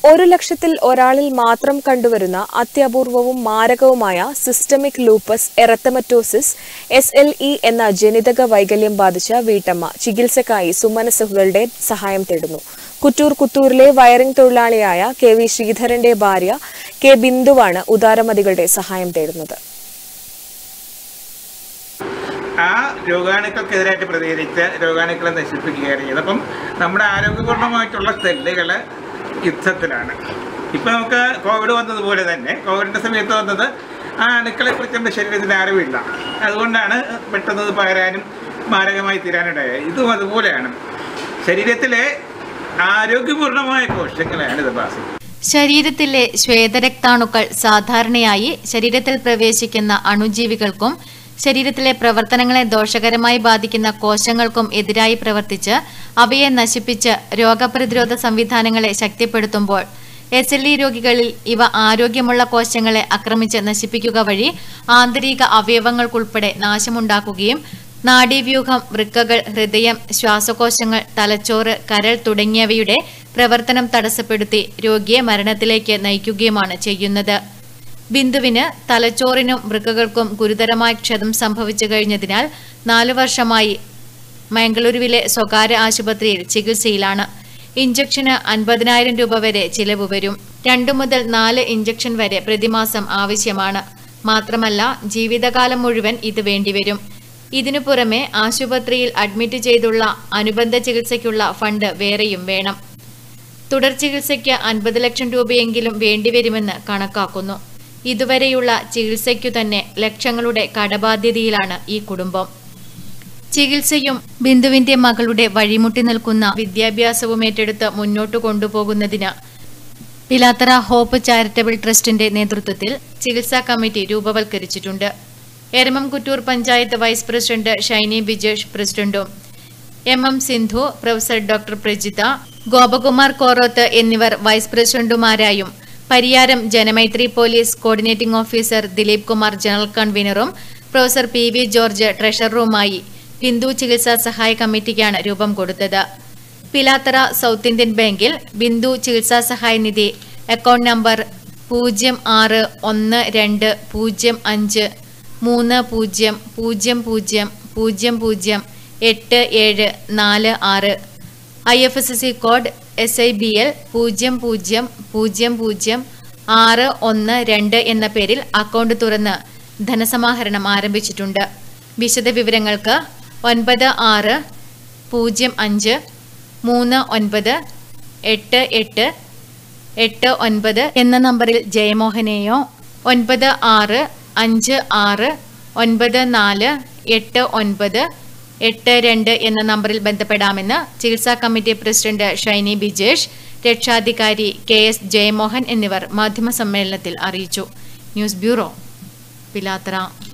ഒരു ലക്ഷത്തിൽ ഒരാളിൽ മാത്രം കണ്ടുവരുന്ന അത്യപൂർവവും മാരകവുമായ systemic lupus erythematosus S L E എന്ന ജനിതക വൈകല്യം ബാധിച്ച വീട്ടമ്മ ചികിത്സക്കായി സുമനസുകളുടെ സഹായം തേടുന്നു കുറ്റൂർ കുത്തൂരിലെ വയറിംഗ് തൊഴിലാളിയായ കെ വി ശ്രീധരന്റെ ഭാര്യ കെ ബിന്ദുവാണ് ഉദാരമതികളുടെ സഹായം തേടുന്നത് ആ രോഗാണുക്കൾക്കെതിരായിട്ട് പ്രതികരിച്ച് രോഗാണുക്കളെ നശിപ്പിക്കുകയാണ് ചെയ്തത് അപ്പം നമ്മുടെ ആരോഗ്യപൂർണ്ണമായിട്ടുള്ള സെല്ലുകൾ യുദ്ധത്തിലാണ് ഇപ്പം നമുക്ക് കോവിഡ് വന്നതുപോലെ തന്നെ കോവിഡിൻ്റെ സമയത്ത് വന്നത് ആ അണുക്കളെ കുറിച്ച് നമ്മുടെ ശരീരത്തിന് അറിവില്ല അതുകൊണ്ടാണ് പെട്ടെന്ന് ഇത് പകരാനും മാരകമായി തീരാനിടയായത് ഇതും അതുപോലെയാണ് ശരീരത്തിലെ ആരോഗ്യപൂർണ്ണമായ കോശങ്ങളെയാണ് ഇത് ബാധിക്കുന്നത് ശരീരത്തിലെ ശ്വേതരക്താണുക്കൾ സാധാരണയായി ശരീരത്തിൽ പ്രവേശിക്കുന്ന അണുജീവികൾക്കും ശരീരത്തിലെ പ്രവർത്തനങ്ങളെ ദോഷകരമായി ബാധിക്കുന്ന കോശങ്ങൾക്കും എതിരായി പ്രവർത്തിച്ച് അവയെ നശിപ്പിച്ച് രോഗപ്രതിരോധ സംവിധാനങ്ങളെ ശക്തിപ്പെടുത്തുമ്പോൾ എസ് എൽ ഇ രോഗികളിൽ ഇവ ആരോഗ്യമുള്ള കോശങ്ങളെ ആക്രമിച്ച് നശിപ്പിക്കുക വഴി ആന്തരിക അവയവങ്ങൾക്കുൾപ്പെടെ നാശമുണ്ടാക്കുകയും നാഡീവ്യൂഹം വൃക്കകൾ ഹൃദയം ശ്വാസകോശങ്ങൾ തലച്ചോറ് കരൾ തുടങ്ങിയവയുടെ പ്രവർത്തനം തടസ്സപ്പെടുത്തി രോഗിയെ മരണത്തിലേക്ക് നയിക്കുകയുമാണ് ചെയ്യുന്നത് ബിന്ദുവിന് തലച്ചോറിനും വൃക്കകൾക്കും ഗുരുതരമായ ക്ഷതം സംഭവിച്ചു കഴിഞ്ഞതിനാൽ നാലു വർഷമായി മംഗളൂരുവിലെ സ്വകാര്യ ആശുപത്രിയിൽ ചികിത്സയിലാണ് ഇഞ്ചക്ഷന് അൻപതിനായിരം രൂപ വരെ ചിലവ് വരും രണ്ടു മുതൽ നാല് ഇഞ്ചക്ഷൻ വരെ പ്രതിമാസം ആവശ്യമാണ് മാത്രമല്ല ജീവിതകാലം മുഴുവൻ ഇത് വേണ്ടിവരും ഇതിനു പുറമെ ആശുപത്രിയിൽ അഡ്മിറ്റ് ചെയ്തുള്ള അനുബന്ധ ചികിത്സയ്ക്കുള്ള ഫണ്ട് വേറെയും വേണം തുടർ ചികിത്സയ്ക്ക് അൻപത് ലക്ഷം രൂപയെങ്കിലും വേണ്ടിവരുമെന്ന് കണക്കാക്കുന്നു ഇതുവരെയുള്ള ചികിത്സയ്ക്കു തന്നെ ലക്ഷങ്ങളുടെ കടബാധ്യതയിലാണ് ഈ കുടുംബം ചികിത്സയും ബിന്ദുവിന്റെ മകളുടെ വഴിമുട്ടി നിൽക്കുന്ന വിദ്യാഭ്യാസവും ഏറ്റെടുത്ത് മുന്നോട്ടു കൊണ്ടുപോകുന്നതിന് പിലാത്തറ ഹോപ്പ് ചാരിറ്റബിൾ ട്രസ്റ്റിന്റെ നേതൃത്വത്തിൽ ചികിത്സാ കമ്മിറ്റി രൂപവൽക്കരിച്ചിട്ടുണ്ട് എരമംകുറ്റൂർ പഞ്ചായത്ത് വൈസ് പ്രസിഡന്റ് ഷൈനി ബിജേഷ് പ്രസിഡന്റും M M Sindhu professor doctor Prajitha Gopakumar Koroth എന്നിവർ വൈസ് പ്രസിഡന്റുമാരായും Pariyaram Janamaithri police coordinating officer Dileep Kumar general കൺവീനറും പ്രൊഫസർ പി വി ജോർജ് ട്രഷററുമായി ഹിന്ദു ചികിത്സാ സഹായ കമ്മിറ്റിക്കാണ് രൂപം കൊടുത്തത് പിലാത്തറ സൗത്ത് ഇന്ത്യൻ ബാങ്കിൽ ബിന്ദു ചികിത്സാ സഹായ നിധി അക്കൗണ്ട് നമ്പർ പൂജ്യം ആറ് ഒന്ന് രണ്ട് പൂജ്യം അഞ്ച് മൂന്ന് പൂജ്യം പൂജ്യം പൂജ്യം പൂജ്യം പൂജ്യം എട്ട് ഏഴ് നാല് ആറ് I F S C code S I B L പൂജ്യം പൂജ്യം പൂജ്യം പൂജ്യം ആറ് ഒന്ന് രണ്ട് എന്ന പേരിൽ അക്കൗണ്ട് തുറന്ന് ധനസമാഹരണം ആരംഭിച്ചിട്ടുണ്ട് വിശദ വിവരങ്ങൾക്ക് ഒൻപത് ആറ് പൂജ്യം അഞ്ച് മൂന്ന് ഒൻപത് എട്ട് എട്ട് എട്ട് ഒൻപത് എന്ന നമ്പറിൽ ജയമോഹനെയോ ഒൻപത് ആറ് അഞ്ച് ആറ് ഒൻപത് നാല് എട്ട് ഒൻപത് എട്ട് രണ്ട് എന്ന നമ്പറിൽ ബന്ധപ്പെടാമെന്ന് ചികിത്സാ കമ്മിറ്റി പ്രസിഡന്റ് ഷൈനി ബിജേഷ് രക്ഷാധികാരി കെ എസ് ജയമോഹൻ എന്നിവർ മാധ്യമസമ്മേളനത്തിൽ അറിയിച്ചു ന്യൂസ് ബ്യൂറോ പിലാത്ര